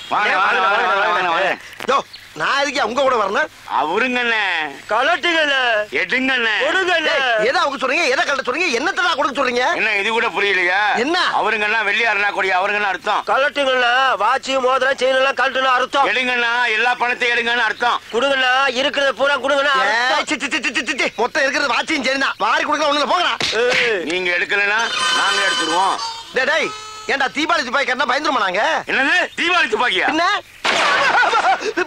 வாங்க வாங்க வாங்க வாங்க வாங்க யோ நான் எதுக்கு உங்க கூட வரணும் அவருங்கண்ணே கலட்டுங்கண்ணே எடுங்கண்ணே கொடுங்கண்ணே ஏய், எதை அவங்க சொல்றீங்க எதை கட்ட சொல்றீங்க என்னத்தடா கொடுக்க சொல்றீங்க என்ன இது கூட புரியலையா என்ன? அவருங்கண்ணா வெள்ளியாருனா கொடி அவருங்கண்ணா அர்த்தம் கலட்டுங்கண்ணா வாட்சி மோதிரம் செயின் எல்லாம் கலட்டுனா அர்த்தம் எடுங்கண்ணா எல்லா பணத்தையும் எடுங்கன்னு அர்த்தம் கொடுங்கண்ணா இருக்கிறத பூரா கொடுங்கண்ணா ஏய், அர்த்தம். சி, சி, சி, சி, சி, சி. மொத்தம் இருக்கிறது வாட்சியும் சரிதான் வாரி கொடுக்க ஒண்ணுல போங்கடா ஏய், நீங்க எடுக்கலைன்னா நாங்க எடுத்துருவோம் டேய் டேய் ஏன்டா தீபாவளி துப்பாக்கி கட்டினா பயந்துருமா நாங்க என்னது தீபாவளி துப்பாக்கியா என்ன